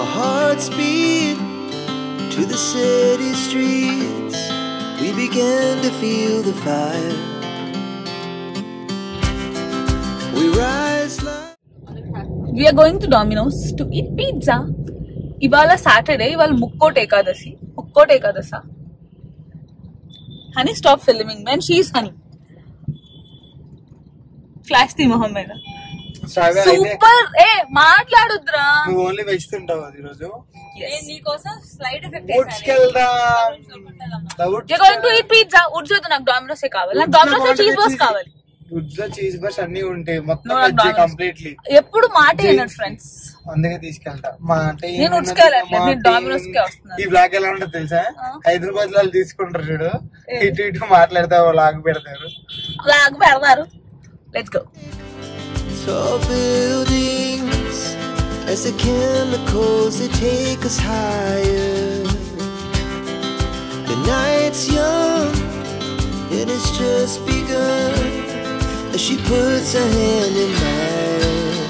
Our hearts beat to the city streets. We began to feel the fire. We rise like. We're going to Domino's to eat pizza ఇవాళ Saturday ఇవాళ ముక్కోటి ఏకాదశి ముక్కోటి ఏకాదశ Honey stop filming man she's Honey flash తీ మొహం మీద శ్రావ్య అయితే super ఏ మాట్లాడుద్రా నువ్వు only veg తింటావు ఈరోజు నీకోసం స్లైడ్ ఎఫెక్ట్ వుడ్స్ వెళ్దాం going to eat pizza Woods వద్దు నాకు డామినోస్ కావాలి నాకు డామినోస్ చీజ్ బాస్ కావాలి వుడ్స్ లో చీజ్ బస్ అన్ని ఉంటాయి మొత్తం No, వెజ్ Domino's. కంప్లీట్లీ ఎప్పుడు మాట వినడు ఫ్రెండ్స్ అందుకే తీసుకెళ్తా మా అంటే నేను ఏమున్నది, వుడ్స్కి వెళ్ళట్లేదు, మా నేను team- Domino's కే వస్తున్నాను. ఈ బ్లాగ్ ఎలా ఉంటుంది తెలుసా ఆ. హైదరాబాద్ లో వాళ్ళు తీసుకుంటారు చూడు ఇటు ఇటు మాట్లాడితే లాగ్ పెడతారు లాగా పెడతారు let's go Tall buildings as the chemicals they take us higher. The night's young and it's just begun as she puts her hand in mine.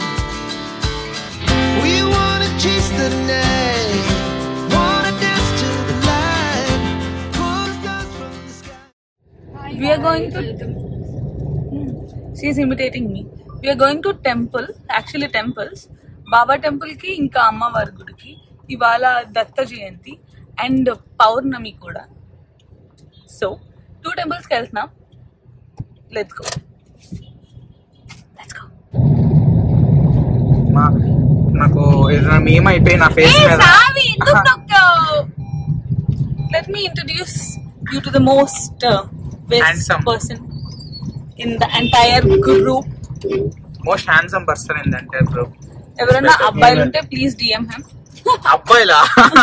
We wanna chase the night, wanna dance to the light, pull the stars from the sky. we are going to she is imitating me we are going to temple actually temples Baba temple కి ఇంకా అమ్మవారి గుడికి ఇవాళ దత్త జయంతి and పౌర్ణమి కూడా so two temples కి వెళ్తున్నాం let's go let's go మా- నాకు ఏదైనా మేమ్ అయిపోయి నా ఫేస్ మీద సావి ఎందుకు నొక్కావు let me introduce you to the most best Handsome. Person in the entire group most handsome person ఏంటంటే బ్రో ఎవరైనా అబ్బాయిలు ఉంటే ప్లీజ్ డిఎం హెమ్ అబ్బాయిలా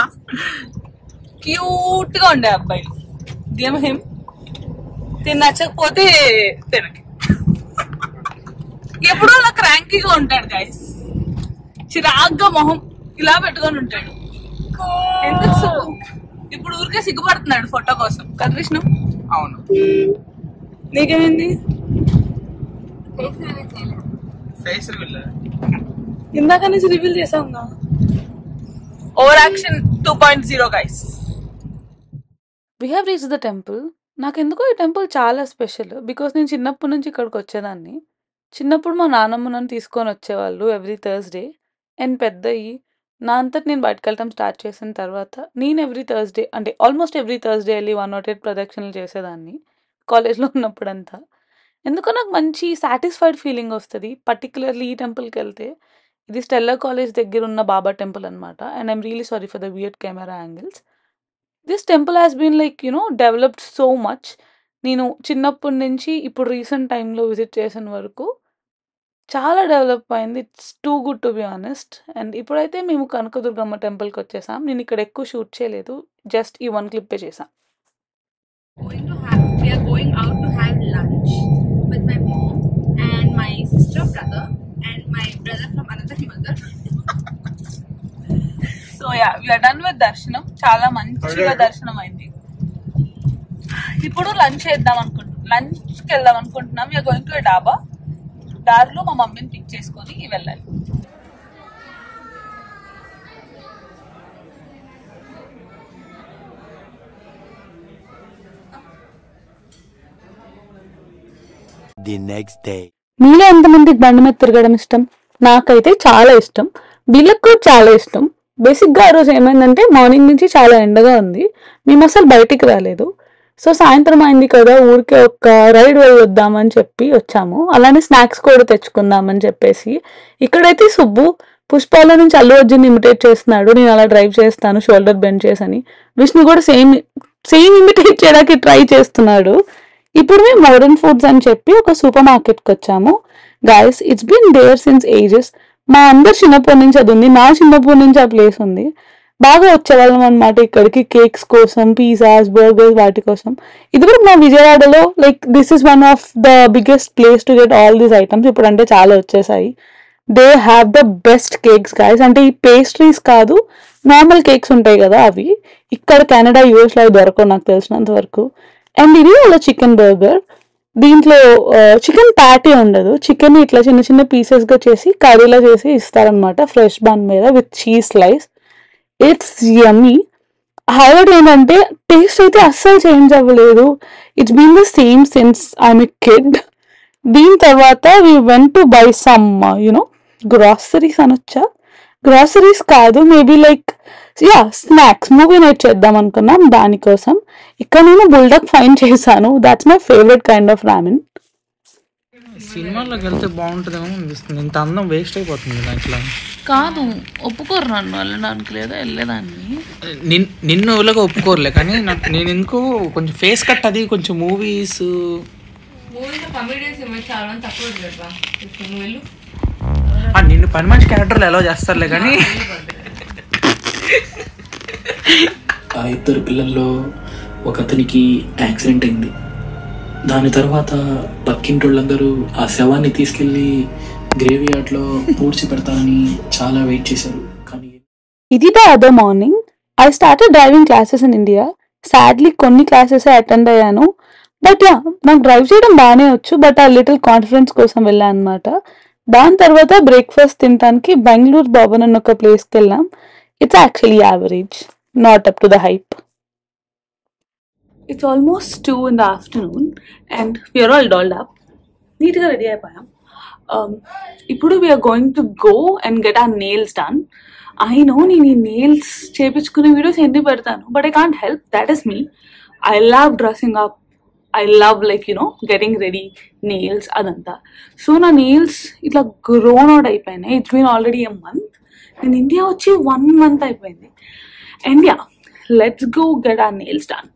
క్యూట్ గా ఉండే అబ్బాయిలు డిఎం హెమ్ తిని నచ్చకపోతే తినకి ఎప్పుడో అలా క్రాంకీగా ఉంటాడు గైస్ చిరాగ్గా మొహం ఇలా పెట్టుకొని ఉంటాడు ఎందుకు సో ఇప్పుడు ఊరికే సిగ్గుపడుతున్నాడు ఫోటో కోసం కదా కృష్ణ అవును నీకేమైంది ఫేస్ రివీల్ ఇందాక నుంచి రివీల్ చేసాం over action two point zero guys we have reach the temple నాకు ఎందుకో ఈ టెంపుల్ చాలా స్పెషల్ బికాస్ నేను చిన్నప్పటి నుంచి ఇక్కడికి వచ్చేదాన్ని చిన్నప్పుడు మా నాన్నమ్మ నన్ను తీసుకొని వచ్చేవాళ్ళు ఎవ్రీ థర్స్డే అండ్ పెద్దయి నా అంతటి నేను బయటకు వెళ్ళటం స్టార్ట్ చేసిన తర్వాత నేను ఎవ్రీ థర్స్డే అంటే ఆల్మోస్ట్ ఎవ్రీ థర్స్డే వెళ్ళి వన్ నాట్ ఎయిట్ ప్రదక్షిణలు చేసేదాన్ని కాలేజ్లో ఉన్నప్పుడంతా ఎందుకో నాకు మంచి సాటిస్ఫైడ్ ఫీలింగ్ వస్తుంది పర్టికులర్లీ ఈ టెంపుల్కి వెళ్తే ఇది స్టెల్లా కాలేజ్ దగ్గర ఉన్న బాబా టెంపుల్ అనమాట and I'm really sorry for the weird camera angles this temple has been like you know developed so much నేను చిన్నప్పటి నుంచి ఇప్పుడు రీసెంట్ టైంలో విజిట్ చేసిన వరకు చాలా డెవలప్ అయింది it's too good to be honest and ఇప్పుడైతే మేము కనకదుర్గమ్మ టెంపుల్కి వచ్చేసాం నేను ఇక్కడ ఎక్కువ షూట్ చేయలేదు జస్ట్ ఈ వన్ క్లిప్పే చేసాం going to have we are going out to have lunch with my mom and my sister brother and my brother from another mother so yeah we're done with దర్శనం చాలా మంచిగా దర్శనం అయింది ఇప్పుడు lunch చేద్దాం అనుకుంటున్నాం లంచ్ కి వెళ్దాం అనుకుంటున్నాం వీఆర్ గోయింగ్ టు డాబా దారిలో మా మమ్మీని పిక్ చేసుకొని వెళ్ళాలి The next day. మీలో ఎంతమందికి బండి మీద తిరగడం ఇష్టం నాకైతే చాలా ఇష్టం వీళ్ళకి కూడా చాలా ఇష్టం బేసిక్గా ఆ రోజు ఏమైందంటే మార్నింగ్ నుంచి చాలా ఎండగా ఉంది మేము అసలు బయటికి రాలేదు సో సాయంత్రం అయింది కదా ఊరికే ఒక రైడ్ వద్దామని చెప్పి వచ్చాము అలానే స్నాక్స్ కూడా తెచ్చుకుందామని చెప్పేసి ఇక్కడైతే సుబ్బు పుష్పాల నుంచి అల్లు అర్జున్ ఇమిటేట్ చేస్తున్నాడు నేను అలా డ్రైవ్ చేస్తాను షోల్డర్ బెండ్ చేసని విష్ణు కూడా సేమ్ సేమ్ ఇమిటేట్ చేయడానికి ట్రై చేస్తున్నాడు ఇప్పుడు మేము మోడర్న్ ఫుడ్స్ అని చెప్పి ఒక సూపర్ మార్కెట్కి వచ్చాము guys it's been there since ages మా అందరు చిన్నప్పటి నుంచి అది ఉంది నా చిన్నప్పటి నుంచి ఆ ప్లేస్ ఉంది బాగా వచ్చేవాళ్ళం అనమాట ఇక్కడికి కేక్స్ కోసం పిజ్జాస్ బర్గర్స్ వాటి కోసం ఇది కూడా మా విజయవాడలో like this is one of the biggest place to get all these items ఇప్పుడు అంటే చాలా వచ్చేసాయి they have the best cakes guys అంటే ఈ పేస్ట్రీస్ కాదు నార్మల్ కేక్స్ ఉంటాయి కదా అవి ఇక్కడ కెనడా యూఎస్ లో అవి దొరకవు నాకు తెలిసినంత వరకు అండ్ ఇది వాళ్ళ చికెన్ బర్గర్ దీంట్లో చికెన్ ప్యాటీ ఉండదు చికెన్ ఇట్లా చిన్న చిన్న పీసెస్ గా చేసి కర్రీలా చేసి ఇస్తారనమాట ఫ్రెష్ బన్ మీద with cheese slice it's yummy highlight ఏంటంటే టేస్ట్ అయితే అస్సలు చేంజ్ అవ్వలేదు it's been the same since I'm a kid దీని తర్వాత we went to buy some you know groceries అనొచ్చా గ్రాసరీస్ కాదు maybe like yeah snacks movie night చేద్దాం అనుకున్నాం దానికోసం ఇక్కడ నేను బుల్డక్ ఫైన్ చేశాను that's my favourite kind of ramen సినిమాలోకి వెళ్తే బాగుంటుందేమో అనిపిస్తుంది ఇంత అందం వేస్ట్ అయిపోతుంది కదా ఇట్లా కాదు ఒప్పుకోరు నన్ను వెళ్ళడానికి లేదా వెళ్ళేదాన్ని నిన్- నిన్ను ఇలాగ ఒప్పుకోరులే కానీ నాకు నేను ఎందుకో కొంచెం ఫేస్ కట్ అది కొంచెం మూవీస్ మూవీలో కమెడియన్స్ ఏమైనా చాలా మంది తక్కువ వదిలేరా నువ్వు వెళ్ళు నిన్ను పని మనిషి క్యారెక్టర్లు ఎలా చేస్తారులే కానీ ఆ ఇద్దరు పిల్లల్లో ఒక అతనికి యాక్సిడెంట్ అయింది దాని తర్వాత పక్కింటోళ్ళందరూ ఆ శవాన్ని తీసుకెళ్లి గ్రేవ్ యార్డ్లో పూడ్చి పెడతారని చాలా వెయిట్ చేశారు కానీ ఇది the other morning I started driving classes in India sadly కొన్ని క్లాసెస్ అటెండ్ అయ్యాను బట్ యా నాకు డ్రైవ్ చేయడం బాగానే వచ్చు బట్ ఆ లిటిల్ కాన్ఫిడెన్స్ కోసం వెళ్ళాను అనమాట దాని తర్వాత బ్రేక్ఫాస్ట్ తినడానికి బెంగళూరు బాబన్ అన్న ఒక ప్లేస్కి వెళ్ళాం it's actually average not up to the hype it's almost two in the afternoon and we are all dolled up నీట్గా రెడీ అయిపోయాం Um, ఇప్పుడు we're going to go and get our nails done I know నేను ఈ nails చేపించుకునే videos ఎన్ని పెడతాను but I can't help that is me I love dressing up I love like you know getting ready nails అదంతా so నా nails ఇట్లా grown out అయిపోయినాయి it's been already a month నేను India వచ్చి వన్ మంత్ అయిపోయింది and yeah let's go get our nails done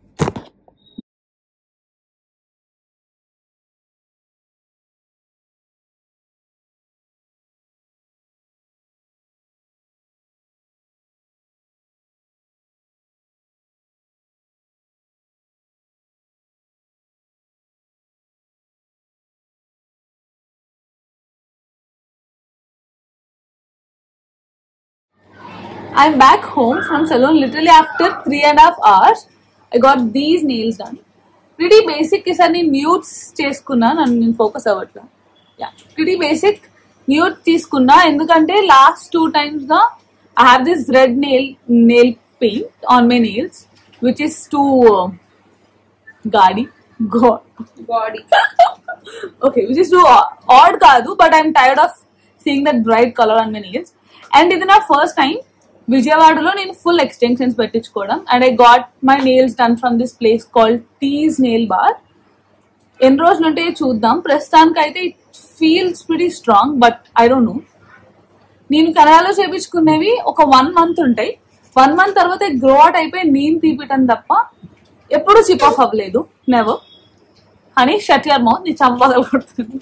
I'm back home from salon literally after three and a half hours. I got these nails done. Pretty basic ఈసారి నేను newts చేసుకున్నా నన్ను నేను focus అవ్వట్లా yeah pretty basic nude తీసుకున్నా ఎందుకంటే last two times గా I have this red nail nail paint on my nails which is too gaudy god body okay which is too odd కాదు but I'm tired of seeing that bright colour on my nails and ఇది నా first time విజయవాడలో నేను full extensions పెట్టించుకోవడం and I got my nails done from this place called tease nail bar ఎన్ని రోజులు ఉంటే చూద్దాం ప్రస్తుతానికి అయితే it feels pretty strong but I don't know నేను కనాలో చేపించుకునేవి ఒక వన్ మంత్ ఉంటాయి వన్ మంత్ తర్వాత గ్రో అవుట్ అయిపోయి నేను తీపిటం తప్ప ఎప్పుడు చిప్ ఆఫ్ అవ్వలేదు నెవర్ అని షట్ యర్ మౌత్ నీ చంపదలు కొడుతుంది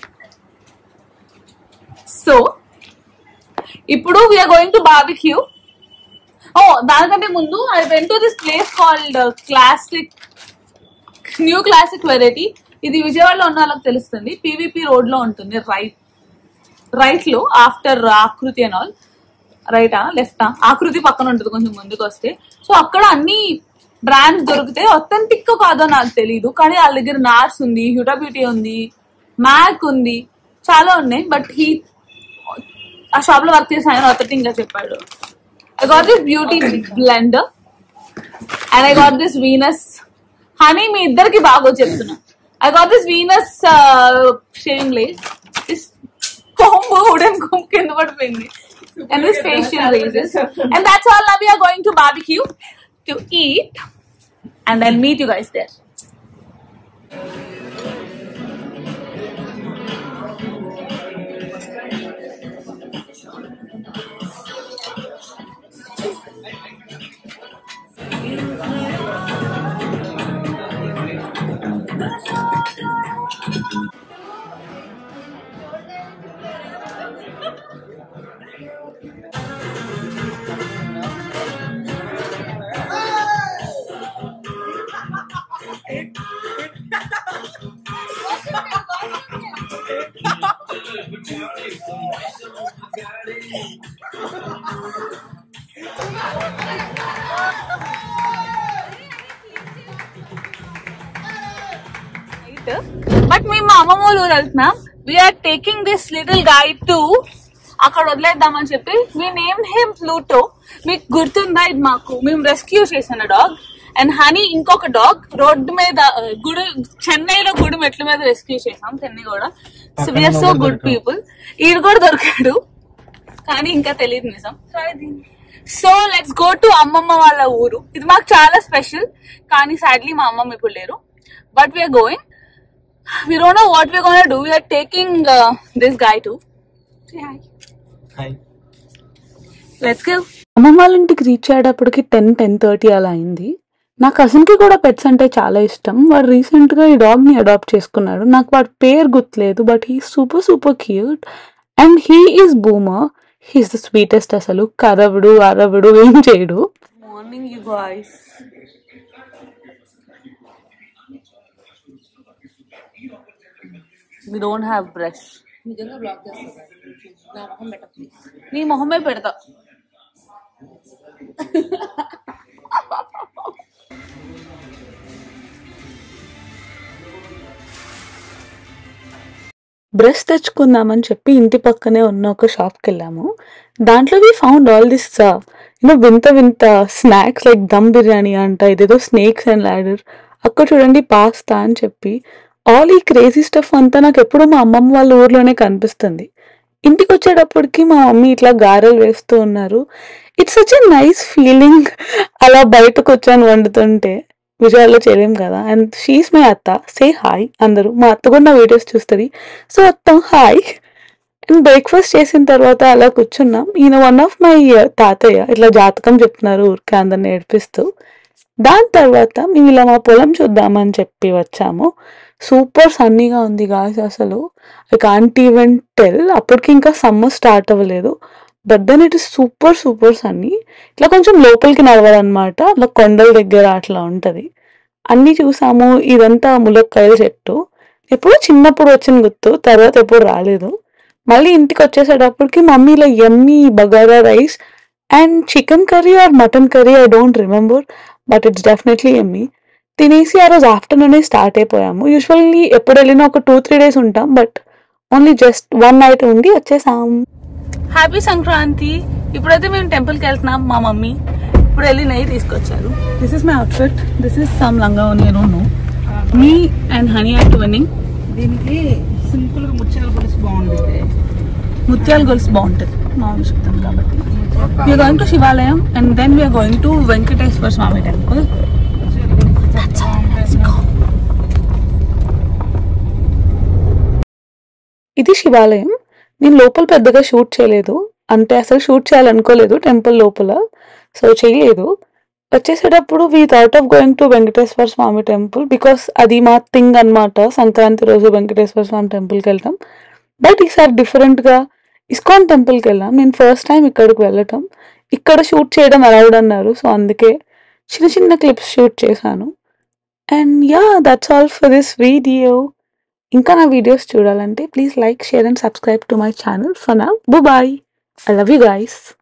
సో ఇప్పుడు వీఆర్ గోయింగ్ టు బార్బిక్యూ ఓ దానికంటే ముందు I went to this place called classic new classic variety ఇది విజయవాడలో ఉన్న వాళ్ళకి తెలుస్తుంది పీవీపీ రోడ్ లో ఉంటుంది రైట్ రైట్ లో ఆఫ్టర్ ఆకృతి అండ్ ఆల్ రైటా లెఫ్టా ఆకృతి పక్కన ఉంటుంది కొంచెం ముందుకు వస్తే సో అక్కడ అన్ని బ్రాండ్స్ దొరికితే ఒథెంటిక్ కాదో నాకు తెలియదు కానీ వాళ్ళ దగ్గర నార్స్ ఉంది హ్యూటా బ్యూటీ ఉంది మ్యాక్ ఉంది చాలా ఉన్నాయి బట్ హీ ఆ షాప్ లో వర్క్ చేసి ఆయన ఒథెంటిక్ గా చెప్పాడు I got this beauty blender and I got this Venus Honey మీ ఇద్దరికి బాగా చెప్తున్నా I got this Venus shaving lace this కొంబు వుడెన్ కొంబు కింద పడిపోయింది and this facial razors and that's all now are going to barbecue to eat and I meet you guys there but మేము మా అమ్మమ్మ వాళ్ళ ఊరు వెళ్తున్నాం we are taking this little guide to అక్కడ వదిలేద్దామని చెప్పి మీ నేమ్ హేమ్ ప్లూటో మీకు గుర్తుందా ఇది మాకు మేము రెస్క్యూ చేసిన డాగ్ అండ్ హనీ ఇంకొక డాగ్ రోడ్డు మీద ఆ, గుడి చెన్నైలో గుడి మెట్ల మీద రెస్క్యూ చేసాం చెన్నై కూడా so we're so good people ఈడు కూడా దొరికాడు కానీ ఇంకా తెలియదు నిజం సో లెట్స్ గో టు అమ్మమ్మ వాళ్ళ ఊరు ఇది మాకు చాలా స్పెషల్ కానీ సాడ్లీ మా అమ్మమ్మ ఇప్పుడు లేరు but we're going we don't know what we're gonna do. We are taking uh, this guy too. Say hi. Let's go. అమ్మమ్మ వాళ్ళ ఇంటికి రీచ్ అయ్యేటప్పటికి టెన్ టెన్ థర్టీ అలా అయింది నా కజిన్ కి కూడా పెట్స్ అంటే చాలా ఇష్టం వాడు రీసెంట్ గా ఈ డాగ్ ని అడాప్ట్ చేసుకున్నాడు నాకు వాడి పేరు గుర్తులేదు but he super super cute and he is Boomer he's the sweetest అసలు కరవుడు అరవుడు ఏం చేయడు Morning, you guys. We don't have brush. నిజంగా బ్లాక్ చేస్తా నా మొహం పెట్ట ప్లీజ్ నీ మొహమే పెడతా బ్రష్ తెచ్చుకుందామని చెప్పి ఇంటి పక్కనే ఉన్న ఒక షాప్కి వెళ్ళాము దాంట్లో we found all this you know వింత వింత స్నాక్స్ లైక్ దమ్ బిర్యానీ అంట ఇదేదో స్నేక్స్ అండ్ లాడర్ అక్కడ చూడండి పాస్తా అని చెప్పి ఆల్ ఈ క్రేజీ స్టఫ్ అంతా నాకు ఎప్పుడు మా అమ్మమ్మ వాళ్ళ ఊర్లోనే కనిపిస్తుంది ఇంటికి వచ్చేటప్పటికి మా మమ్మీ ఇట్లా గారెలు వేస్తూ ఉన్నారు it's such a nice feeling అలా బయటకు వచ్చాను వండుతుంటే విజయాల్లో చేయలేం కదా అండ్ షీస్ మై అత్త సే హాయ్ అందరూ మా అత్త కూడా నా వీడియోస్ చూస్తుంది సో అత్త హాయ్ అండ్ బ్రేక్ఫాస్ట్ చేసిన తర్వాత అలా కూర్చున్నాం ఈయన వన్ ఆఫ్ మై తాతయ్య ఇట్లా జాతకం చెప్తున్నారు ఊరికే అందరిని ఏడిపిస్తూ దాని తర్వాత మేము ఇలా మా పొలం చూద్దామని చెప్పి వచ్చాము సూపర్ సన్నీగా ఉంది గాయస్ అసలు ఐ కాంట్ ఈవెన్ టెల్ అప్పటికి ఇంకా సమ్మర్ స్టార్ట్ అవ్వలేదు but then it is super super sunny ఇట్లా కొంచెం లోపలికి నడవాలన్నమాట అట్లా కొండల దగ్గర అట్లా ఉంటది అన్ని చూసాము ఇదంతా ములక్కాయల చెట్టు ఎప్పుడు చిన్నప్పుడు వచ్చిన గుర్తు తర్వాత ఎప్పుడు రాలేదు మళ్ళీ ఇంటికి వచ్చేసేటప్పటికి మమ్మీ ఇలా ఎమ్మి bagara rice and chicken curry or mutton curry I don't remember but it's definitely ఎమ్మి తినేసి ఆ రోజు ఆఫ్టర్నూనే స్టార్ట్ అయిపోయాము యూజువల్లీ ఎప్పుడు వెళ్ళినా ఒక టూ త్రీ డేస్ ఉంటాం but only just one night ఉండి వచ్చేసాం హ్యాపీ సంక్రాంతి ఇప్పుడైతే మేము టెంపుల్ కి వెళ్తున్నాం మా మమ్మీ ఇప్పుడు వెళ్ళి నెయ్యి తీసుకొచ్చారు this is my outfit this is some langa నేను me and honey are twinning దీనికి సింపుల్ గా ముత్యాల పొడిచి బాగుంటుంది ముత్యాల గొలుసు బాగుంటుంది మామూలు చెప్తాను కాబట్టి we're going to Shivalayam and then we're going to Venkateswara Swamy temple ఇది శివాలయం నేను లోపల పెద్దగా షూట్ చేయలేదు అంటే అసలు షూట్ చేయాలనుకోలేదు టెంపుల్ లోపల సో చేయలేదు వచ్చేసేటప్పుడు we thought of going to Venkateswara Swamy temple because అది మా థింగ్ అన్నమాట సంక్రాంతి రోజు వెంకటేశ్వర స్వామి టెంపుల్కి వెళ్తాం బట్ ఈసారి డిఫరెంట్గా ఇస్కాన్ టెంపుల్కి వెళ్ళాం నేను ఫస్ట్ టైం ఇక్కడికి వెళ్ళటం ఇక్కడ షూట్ చేయడం అలౌడ్ అన్నారు సో అందుకే చిన్న చిన్న క్లిప్స్ షూట్ చేశాను and ya that's all for this video ఇంకా నా వీడియోస్ చూడాలంటే please like share and subscribe to my channel for నా bye I love you guys